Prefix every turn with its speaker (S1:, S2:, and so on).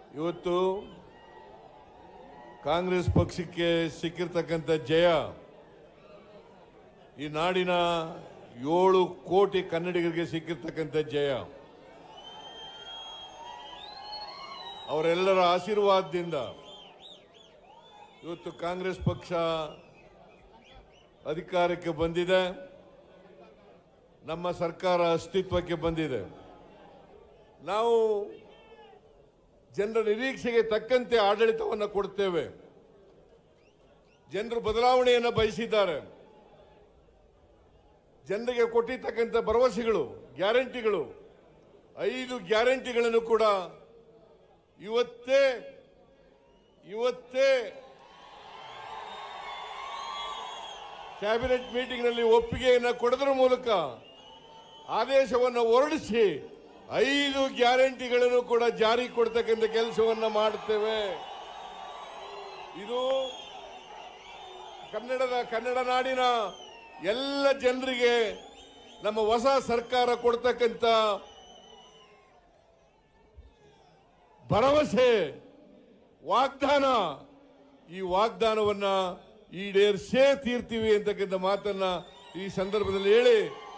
S1: ಇವತ್ತು ಕಾಂಗ್ರೆಸ್ ಪಕ್ಷಕ್ಕೆ ಸಿಕ್ಕಿರ್ತಕ್ಕಂಥ ಜಯ ಈ ನಾಡಿನ ಏಳು ಕೋಟಿ ಕನ್ನಡಿಗರಿಗೆ ಸಿಕ್ಕಿರ್ತಕ್ಕಂಥ ಜಯ ಅವರೆಲ್ಲರ ಆಶೀರ್ವಾದದಿಂದ ಇವತ್ತು ಕಾಂಗ್ರೆಸ್ ಪಕ್ಷ ಅಧಿಕಾರಕ್ಕೆ ಬಂದಿದೆ ನಮ್ಮ ಸರ್ಕಾರ ಅಸ್ತಿತ್ವಕ್ಕೆ ಬಂದಿದೆ ನಾವು ಜನರ ನಿರೀಕ್ಷೆಗೆ ತಕ್ಕಂತೆ ಆಡಳಿತವನ್ನು ಕೊಡ್ತೇವೆ ಜನರು ಬದಲಾವಣೆಯನ್ನು ಬಯಸಿದ್ದಾರೆ ಜನರಿಗೆ ಕೊಟ್ಟಿರ್ತಕ್ಕಂಥ ಭರವಸೆಗಳು ಗ್ಯಾರಂಟಿಗಳು ಐದು ಗ್ಯಾರಂಟಿಗಳನ್ನು ಕೂಡ ಇವತ್ತೇ ಇವತ್ತೇ ಕ್ಯಾಬಿನೆಟ್ ಮೀಟಿಂಗ್ನಲ್ಲಿ ಒಪ್ಪಿಗೆಯನ್ನು ಕೊಡೋದ್ರ ಮೂಲಕ ಆದೇಶವನ್ನು ಹೊರಡಿಸಿ ಐದು ಗ್ಯಾರಂಟಿಗಳನ್ನು ಕೂಡ ಜಾರಿ ಕೊಡ್ತಕ್ಕಂಥ ಕೆಲಸವನ್ನ ಮಾಡುತ್ತೇವೆ ಇದು ಕನ್ನಡದ ಕನ್ನಡ ನಾಡಿನ ಎಲ್ಲ ಜನರಿಗೆ ನಮ್ಮ ಹೊಸ ಸರ್ಕಾರ ಕೊಡ್ತಕ್ಕಂಥ ಭರವಸೆ ವಾಗ್ದಾನ ಈ ವಾಗ್ದಾನವನ್ನ ಈಡೇರಿಸೇ ತೀರ್ತೀವಿ ಅಂತಕ್ಕಂಥ ಮಾತನ್ನ ಈ ಸಂದರ್ಭದಲ್ಲಿ ಹೇಳಿ